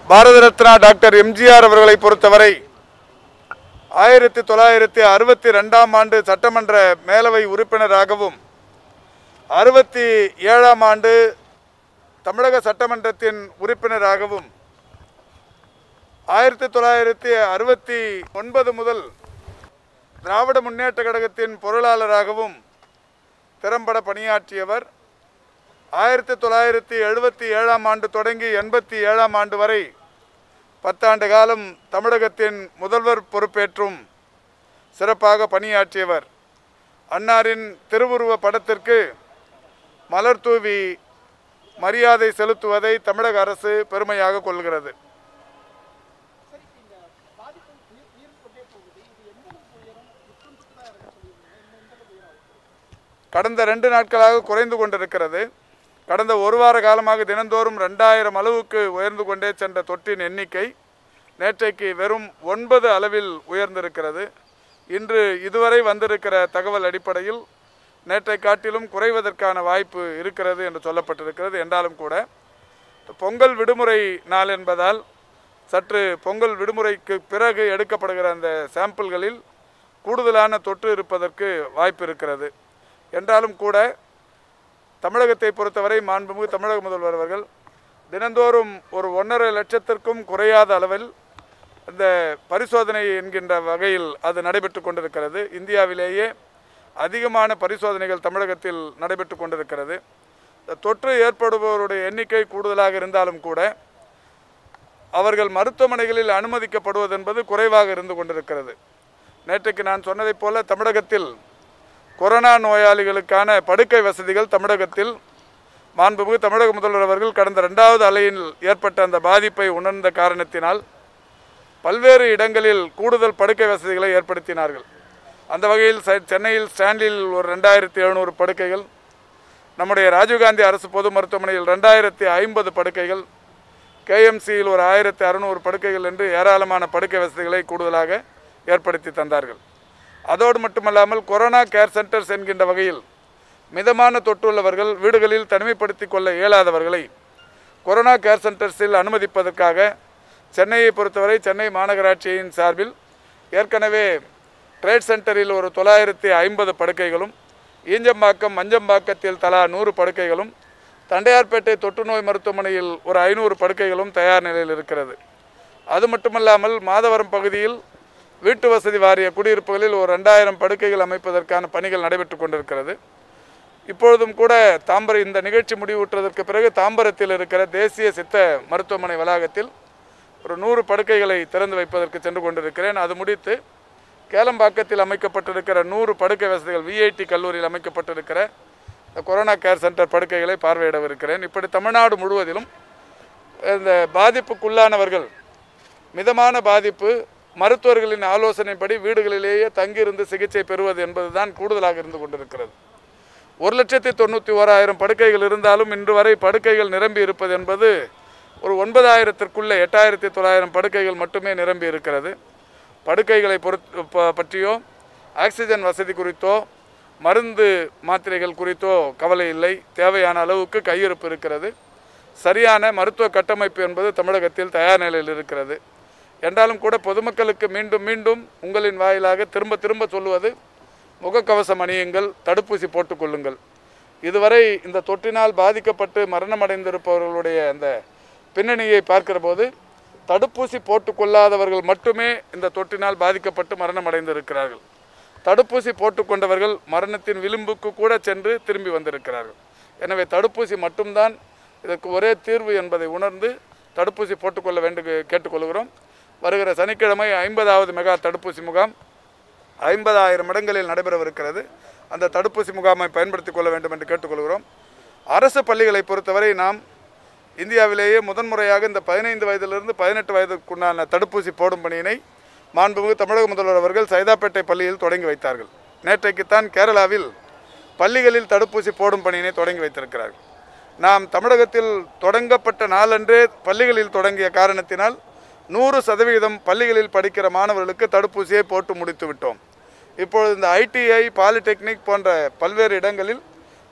பாரத Ratna doctor MGR அவர்களை பொறுத்தவரை ஆயிரத்தி தொள்ளாயிரத்தி அறுபத்தி ரெண்டாம் ஆண்டு சட்டமன்ற மேலவை உறுப்பினராகவும் அறுபத்தி ஏழாம் ஆண்டு தமிழக சட்டமன்றத்தின் உறுப்பினராகவும் ஆயிரத்தி தொள்ளாயிரத்தி அறுபத்தி ஒன்பது முதல் திராவிட முன்னேற்ற கழகத்தின் பொருளாளராகவும் திறம்பட பணியாற்றியவர் ஆயிரத்தி தொள்ளாயிரத்தி எழுபத்தி ஏழாம் ஆண்டு தொடங்கி எண்பத்தி ஏழாம் ஆண்டு வரை பத்தாண்டு காலம் தமிழகத்தின் முதல்வர் பொறுப்பேற்றும் சிறப்பாக பணியாற்றியவர் அன்னாரின் திருவுருவ படத்திற்கு மலர் தூவி மரியாதை செலுத்துவதை தமிழக அரசு பெருமையாக கொள்கிறது கடந்த ரெண்டு நாட்களாக குறைந்து கொண்டிருக்கிறது கடந்த ஒரு வார காலமாக தினந்தோறும் ரெண்டாயிரம் அளவுக்கு உயர்ந்து கொண்டே சென்ற தொற்றின் எண்ணிக்கை நேற்றைக்கு வெறும் ஒன்பது அளவில் உயர்ந்திருக்கிறது இன்று இதுவரை வந்திருக்கிற தகவல் அடிப்படையில் நேற்றை காட்டிலும் குறைவதற்கான வாய்ப்பு இருக்கிறது என்று சொல்லப்பட்டிருக்கிறது என்றாலும் கூட பொங்கல் விடுமுறை நாள் என்பதால் சற்று பொங்கல் விடுமுறைக்கு பிறகு எடுக்கப்படுகிற அந்த சாம்பிள்களில் கூடுதலான தொற்று இருப்பதற்கு வாய்ப்பு இருக்கிறது என்றாலும் கூட தமிழகத்தை பொறுத்தவரை மாண்புமிகு தமிழக முதல்வர் அவர்கள் தினந்தோறும் ஒரு ஒன்றரை லட்சத்திற்கும் குறையாத அளவில் இந்த பரிசோதனை என்கின்ற வகையில் அது நடைபெற்று கொண்டிருக்கிறது இந்தியாவிலேயே அதிகமான பரிசோதனைகள் தமிழகத்தில் நடைபெற்று கொண்டிருக்கிறது இந்த தொற்று ஏற்படுபவருடைய எண்ணிக்கை கூடுதலாக இருந்தாலும் கூட அவர்கள் மருத்துவமனைகளில் அனுமதிக்கப்படுவது என்பது குறைவாக இருந்து கொண்டிருக்கிறது நேற்றைக்கு நான் சொன்னதைப் போல தமிழகத்தில் கொரோனா நோயாளிகளுக்கான படுக்கை வசதிகள் தமிழகத்தில் மாண்புமிகு தமிழக முதல்வர் அவர்கள் கடந்த ரெண்டாவது அலையில் ஏற்பட்ட அந்த பாதிப்பை உணர்ந்த காரணத்தினால் பல்வேறு இடங்களில் கூடுதல் படுக்கை வசதிகளை ஏற்படுத்தினார்கள் அந்த வகையில் செ- சென்னையில் ஸ்டான்லியில் ஒரு ரெண்டாயிரத்தி எழுநூறு படுக்கைகள் நம்முடைய ராஜீவ்காந்தி அரசு பொது மருத்துவமனையில் ரெண்டாயிரத்தி ஐம்பது படுக்கைகள் கேஎம்சியில் ஒரு ஆயிரத்தி அறுநூறு படுக்கைகள் என்று ஏராளமான படுக்கை வசதிகளை கூடுதலாக ஏற்படுத்தி தந்தார்கள் அதோடு மட்டுமல்லாமல் கொரோனா கேர் சென்டர்ஸ் என்கின்ற வகையில் மிதமான தொற்றுள்ளவர்கள் வீடுகளில் தனிமைப்படுத்திக் கொள்ள இயலாதவர்களை கொரோனா கேர் சென்டர்ஸில் அனுமதிப்பதற்காக சென்னையை பொறுத்தவரை சென்னை மாநகராட்சியின் சார்பில் ஏற்கனவே ட்ரேட் சென்டரில் ஒரு தொள்ளாயிரத்தி ஐம்பது படுக்கைகளும் ஈஞ்சம்பாக்கம் மஞ்சம்பாக்கத்தில் தலா நூறு படுக்கைகளும் தண்டையார்பேட்டை தொற்றுநோய் மருத்துவமனையில் ஒரு ஐநூறு படுக்கைகளும் தயார் நிலையில் இருக்கிறது அது மட்டுமல்லாமல் மாதவரம் பகுதியில் வீட்டு வசதி வாரிய குடியிருப்புகளில் ஒரு ரெண்டாயிரம் படுக்கைகள் அமைப்பதற்கான பணிகள் நடைபெற்று கொண்டிருக்கிறது இப்பொழுதும் கூட தாம்பரம் இந்த நிகழ்ச்சி முடிவுற்றதற்கு பிறகு தாம்பரத்தில் இருக்கிற தேசிய சித்த மருத்துவமனை வளாகத்தில் ஒரு நூறு படுக்கைகளை திறந்து வைப்பதற்கு சென்று கொண்டிருக்கிறேன் அது முடித்து கேளம்பாக்கத்தில் அமைக்கப்பட்டிருக்கிற நூறு படுக்கை வசதிகள் விஐடி கல்லூரியில் அமைக்கப்பட்டிருக்கிற இந்த கொரோனா கேர் சென்டர் படுக்கைகளை பார்வையிடவிருக்கிறேன் இப்படி தமிழ்நாடு முழுவதிலும் இந்த பாதிப்புக்குள்ளானவர்கள் மிதமான பாதிப்பு மருத்துவர்களின் ஆலோசனைப்படி வீடுகளிலேயே தங்கியிருந்து சிகிச்சை பெறுவது என்பதுதான் கூடுதலாக இருந்து கொண்டிருக்கிறது ஒரு லட்சத்தி தொண்ணூற்றி ஓராயிரம் படுக்கைகள் இருந்தாலும் இன்று வரை படுக்கைகள் நிரம்பி இருப்பது என்பது ஒரு ஒன்பதாயிரத்திற்குள்ளே எட்டாயிரத்தி தொள்ளாயிரம் படுக்கைகள் மட்டுமே நிரம்பி இருக்கிறது படுக்கைகளை பொறுத் ப- பற்றியோ ஆக்சிஜன் வசதி குறித்தோ மருந்து மாத்திரைகள் குறித்தோ கவலை இல்லை தேவையான அளவுக்கு கையிருப்பு இருக்கிறது சரியான மருத்துவ கட்டமைப்பு என்பது தமிழகத்தில் தயார் நிலையில் இருக்கிறது என்றாலும் கூட பொதுமக்களுக்கு மீண்டும் மீண்டும் உங்களின் வாயிலாக திரும்ப திரும்ப சொல்லுவது முகக்கவசம் அணியுங்கள் தடுப்பூசி போட்டுக்கொள்ளுங்கள் இதுவரை இந்த தொற்றினால் பாதிக்கப்பட்டு மரணமடைந்திருப்பவர்களுடைய அந்த பின்னணியை பார்க்கிற போது தடுப்பூசி போட்டுக்கொள்ளாதவர்கள் மட்டுமே இந்த தொற்றினால் பாதிக்கப்பட்டு மரணமடைந்திருக்கிறார்கள் தடுப்பூசி போட்டுக்கொண்டவர்கள் மரணத்தின் விளிம்புக்கு கூட சென்று திரும்பி வந்திருக்கிறார்கள் எனவே தடுப்பூசி மட்டும்தான் இதற்கு ஒரே தீர்வு என்பதை உணர்ந்து தடுப்பூசி போட்டுக்கொள்ள வேண்டும் கேட்டுக்கொள்கிறோம் வருகிற சனிக்கிழமை ஐம்பதாவது மெகா தடுப்பூசி முகாம் ஐம்பதாயிரம் இடங்களில் நடைபெறவிருக்கிறது அந்த தடுப்பூசி முகாமை பயன்படுத்திக் கொள்ள வேண்டும் என்று கேட்டுக்கொள்கிறோம் அரசு பள்ளிகளை பொறுத்தவரை நாம் இந்தியாவிலேயே முதன்முறையாக இந்த பதினைந்து வயதிலிருந்து பதினெட்டு வயதுக்குண்டான தடுப்பூசி போடும் பணியினை மாண்புமிகு தமிழக முதல்வர் அவர்கள் சைதாப்பேட்டை பள்ளியில் தொடங்கி வைத்தார்கள் நேற்றைக்குத்தான் கேரளாவில் பள்ளிகளில் தடுப்பூசி போடும் பணியினை தொடங்கி வைத்திருக்கிறார்கள் நாம் தமிழகத்தில் தொடங்கப்பட்ட நாளன்றே பள்ளிகளில் தொடங்கிய காரணத்தினால் நூறு சதவீதம் பள்ளிகளில் படிக்கிற மாணவர்களுக்கு தடுப்பூசியை போட்டு முடித்து விட்டோம் இப்பொழுது இந்த ஐடிஐ பாலிடெக்னிக் போன்ற பல்வேறு இடங்களில்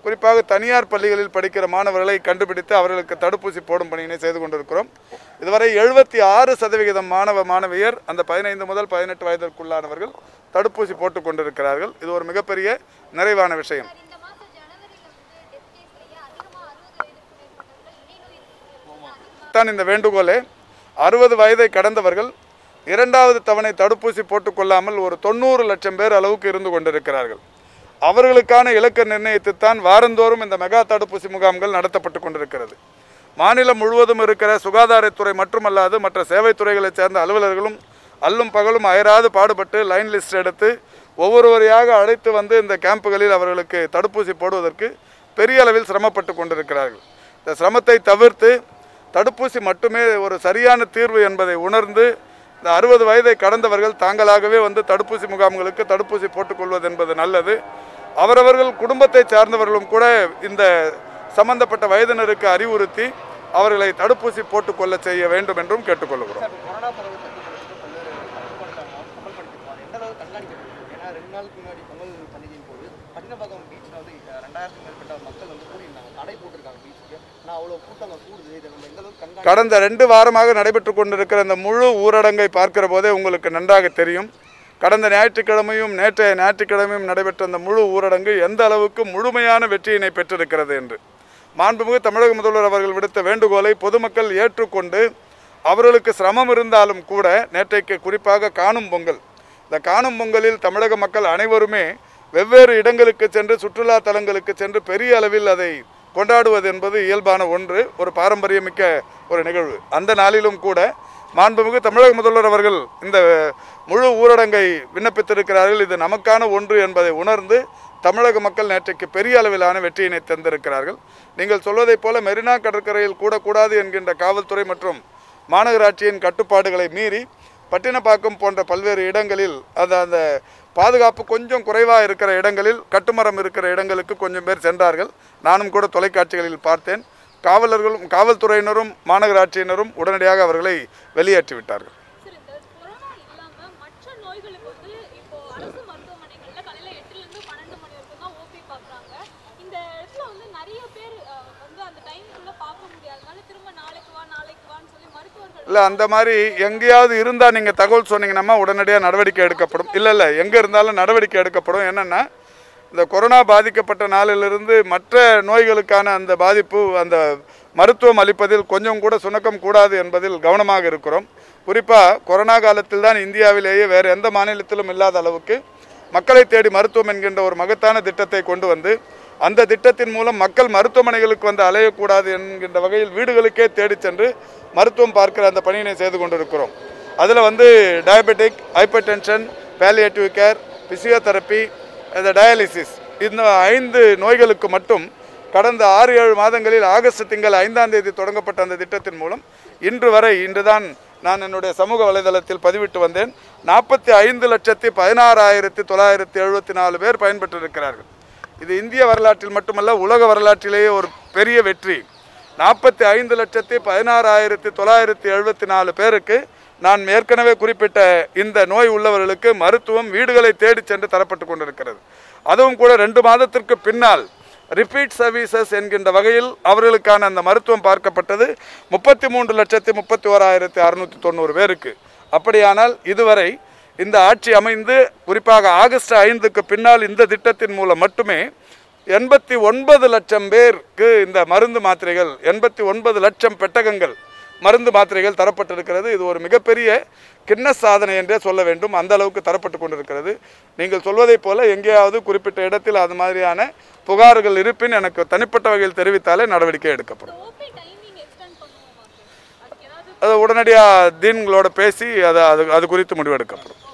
குறிப்பாக தனியார் பள்ளிகளில் படிக்கிற மாணவர்களை கண்டுபிடித்து அவர்களுக்கு தடுப்பூசி போடும் பணியினை செய்து கொண்டிருக்கிறோம் இதுவரை எழுபத்தி ஆறு சதவிகிதம் மாணவ மாணவியர் அந்த பதினைந்து முதல் பதினெட்டு வயதிற்குள்ளானவர்கள் தடுப்பூசி போட்டுக் கொண்டிருக்கிறார்கள் இது ஒரு மிகப்பெரிய நிறைவான விஷயம் சார், இந்த மாசம் ஜனவரியில வந்து டெத் கேஸ்லயே அதிகமா அறுபது வயதுக்கு மேற்பட்டவர்கள் இணைநோய் அதிகமா தான் இந்த வேண்டுகோளே அறுபது வயதை கடந்தவர்கள் இரண்டாவது தவணை தடுப்பூசி போட்டுக்கொள்ளாமல் ஒரு தொண்ணூறு லட்சம் பேர் அளவுக்கு இருந்து கொண்டிருக்கிறார்கள் அவர்களுக்கான இலக்கை நிர்ணயித்துத்தான் வாரந்தோறும் இந்த மெகா தடுப்பூசி முகாம்கள் நடத்தப்பட்டு கொண்டிருக்கிறது மாநிலம் முழுவதும் இருக்கிற சுகாதாரத்துறை மட்டுமல்லாது மற்ற சேவைத்துறைகளைச் சேர்ந்த அலுவலர்களும் அல்லும் பகலும் அயராது பாடுபட்டு லைன் லிஸ்ட் எடுத்து ஒவ்வொருவரையாக அழைத்து வந்து இந்த கேம்புகளில் அவர்களுக்கு தடுப்பூசி போடுவதற்கு பெரிய அளவில் சிரமப்பட்டு கொண்டிருக்கிறார்கள் இந்த சிரமத்தை தவிர்த்து தடுப்பூசி மட்டுமே ஒரு சரியான தீர்வு என்பதை உணர்ந்து இந்த அறுபது வயதை கடந்தவர்கள் தாங்களாகவே வந்து தடுப்பூசி முகாம்களுக்கு தடுப்பூசி போட்டுக்கொள்வது என்பது நல்லது அவரவர்கள் குடும்பத்தை சார்ந்தவர்களும் கூட இந்த சம்பந்தப்பட்ட வயதினருக்கு அறிவுறுத்தி அவர்களை தடுப்பூசி போட்டுக்கொள்ள செய்ய வேண்டும் என்றும் கேட்டுக்கொள்கிறோம் சார் இப்போ கொரோனா பரவல் கட்டுப்படுத்துக்கு பல்வேறு கட்டுப்படுத்தாங்க அமல்படுத்திருக்கோம் அது எந்த அளவுக்கு கண்காணிக்கப்படுது ஏன்னா ரெண்டு நாளுக்கு முன்னாடி பொங்கல் பண்டிகையின் போது பட்டினப்பாக்கம் பீச்சில் வந்து அஹ், ரெண்டாயிரத்துக்கும் மேற்பட்ட மக்கள் வந்து கூடியிருந்தாங்க தடை போட்டிருக்காங்க பீச்சுக்கு ஆனால் அவ்வளோ கூட்டம் கூடுது இதை நம்ம எந்த அளவுக்கு கண்காணி கடந்த ரெண்டு வாரமாக நடைபெற்று கொண்டிருக்கிற இந்த முழு ஊரடங்கை பார்க்கிற போதே உங்களுக்கு நன்றாக தெரியும் கடந்த ஞாயிற்றுக்கிழமையும் நேற்றைய ஞாயிற்றுக்கிழமையும் நடைபெற்ற அந்த முழு ஊரடங்கு எந்த அளவுக்கு முழுமையான வெற்றியினை பெற்றிருக்கிறது என்று மாண்புமிகு தமிழக முதல்வர் அவர்கள் விடுத்த வேண்டுகோளை பொதுமக்கள் ஏற்றுக்கொண்டு அவர்களுக்கு சிரமம் இருந்தாலும் கூட நேற்றைக்கு குறிப்பாக காணும் பொங்கல் இந்த காணும் பொங்கலில் தமிழக மக்கள் அனைவருமே வெவ்வேறு இடங்களுக்கு சென்று சுற்றுலா தலங்களுக்கு சென்று பெரிய அளவில் அதை கொண்டாடுவது என்பது இயல்பான ஒன்று ஒரு பாரம்பரியமிக்க ஒரு நிகழ்வு அந்த நாளிலும் கூட மாண்புமிகு தமிழக முதல்வர் அவர்கள் இந்த முழு ஊரடங்கை விண்ணப்பித்திருக்கிறார்கள் இது நமக்கான ஒன்று என்பதை உணர்ந்து தமிழக மக்கள் நேற்றைக்கு பெரிய அளவிலான வெற்றியினை தந்திருக்கிறார்கள் நீங்கள் சொல்வதைப் போல மெரினா கடற்கரையில் கூடக்கூடாது என்கின்ற காவல்துறை மற்றும் மாநகராட்சியின் கட்டுப்பாடுகளை மீறி பட்டினப்பாக்கம் போன்ற பல்வேறு இடங்களில் அது அந்த பாதுகாப்பு கொஞ்சம் குறைவாக இருக்கிற இடங்களில் கட்டுமரம் இருக்கிற இடங்களுக்கு கொஞ்சம் பேர் சென்றார்கள் நானும் கூட தொலைக்காட்சிகளில் பார்த்தேன் காவலர்களும் காவல்துறையினரும் மாநகராட்சியினரும் உடனடியாக அவர்களை வெளியேற்றி விட்டார்கள் சார் இந்த கொரோனா இல்லாம மற்ற நோய்களுக்கு வந்து இப்போ அரசு மருத்துவமனைகள்ல காலையில எட்டுல இருந்து பன்னெண்டு மணி வரைக்கும் தான் ஓபி பாக்குறாங்க இந்த இடத்துல வந்து நிறைய பேர் அஹ், வந்து அந்த டைமுக்குள்ள பார்க்க முடியாதனால திரும்ப நாளைக்கு வா நாளைக்கு வான்னு சொல்லி மருத்துவர்கள் இல்லை அந்த மாதிரி எங்கேயாவது இருந்தால் நீங்கள் தகவல் சொன்னீங்கன்னா உடனடியாக நடவடிக்கை எடுக்கப்படும் இல்லை இல்லை எங்கே இருந்தாலும் நடவடிக்கை எடுக்கப்படும் என்னென்னா இந்த கொரோனா பாதிக்கப்பட்ட நாளிலிருந்து மற்ற நோய்களுக்கான அந்த பாதிப்பு அந்த மருத்துவம் அளிப்பதில் கொஞ்சம் கூட சுணக்கம் கூடாது என்பதில் கவனமாக இருக்கிறோம் குறிப்பாக கொரோனா காலத்தில் தான் இந்தியாவிலேயே வேறு எந்த மாநிலத்திலும் இல்லாத அளவுக்கு மக்களை தேடி மருத்துவம் என்கின்ற ஒரு மகத்தான திட்டத்தை கொண்டு வந்து அந்த திட்டத்தின் மூலம் மக்கள் மருத்துவமனைகளுக்கு வந்து அலையக்கூடாது என்கின்ற வகையில் வீடுகளுக்கே தேடிச் சென்று மருத்துவம் பார்க்கிற அந்த பணியினை செய்து கொண்டிருக்கிறோம் அதில் வந்து diabetic hypertension palliative care physiotherapy இந்த டயாலிசிஸ் இந்த ஐந்து நோய்களுக்கு மட்டும் கடந்த ஆறு ஏழு மாதங்களில் ஆகஸ்ட் திங்கள் ஐந்தாம் தேதி தொடங்கப்பட்ட அந்த திட்டத்தின் மூலம் இன்று வரை இன்றுதான் நான் என்னுடைய சமூக வலைதளத்தில் பதிவிட்டு வந்தேன் நாற்பத்தி ஐந்து லட்சத்தி பதினாறாயிரத்தி தொள்ளாயிரத்தி எழுபத்தி நாலு பேர் பயன்பெற்றிருக்கிறார்கள் இது இந்திய வரலாற்றில் மட்டுமல்ல உலக வரலாற்றிலேயே ஒரு பெரிய வெற்றி நாற்பத்தி ஐந்து லட்சத்தி பதினாறாயிரத்தி தொள்ளாயிரத்தி எழுபத்தி நாலு பேருக்கு நான் ஏற்கனவே குறிப்பிட்ட இந்த நோய் உள்ளவர்களுக்கு மருத்துவம் வீடுகளை தேடி சென்று தரப்பட்டு கொண்டிருக்கிறது அதுவும் கூட ரெண்டு மாதத்திற்கு பின்னால் ரிப்பீட் சர்வீசஸ் என்கின்ற வகையில் அவர்களுக்கான அந்த மருத்துவம் பார்க்கப்பட்டது முப்பத்தி மூன்று லட்சத்தி முப்பத்தி ஓராயிரத்தி அறுநூற்றி தொண்ணூறு பேருக்கு அப்படியானால் இதுவரை இந்த ஆட்சி அமைந்து குறிப்பாக ஆகஸ்ட் ஐந்துக்கு பின்னால் இந்த திட்டத்தின் மூலம் மட்டுமே எண்பத்தி ஒன்பது லட்சம் பேருக்கு இந்த மருந்து மாத்திரைகள் எண்பத்தி ஒன்பது லட்சம் பெட்டகங்கள் மருந்து மாத்திரைகள் தரப்பட்டிருக்கிறது இது ஒரு மிகப்பெரிய கிண்ண சாதனை என்றே சொல்ல வேண்டும் அந்த அளவுக்கு தரப்பட்டு கொண்டிருக்கிறது நீங்கள் சொல்வதைப் போல எங்கேயாவது குறிப்பிட்ட இடத்தில் அது மாதிரியான புகார்கள் இருப்பின் எனக்கு தனிப்பட்ட வகையில் தெரிவித்தாலே நடவடிக்கை எடுக்கப்படும் ஓபி டைமிங் எக்ஸ்டெண்ட் பண்ணுவோமா சார் அதுக்கு ஏதாவது அது உடனடியாக தீன்களோட பேசி அதை அது அது குறித்து முடிவெடுக்கப்படும்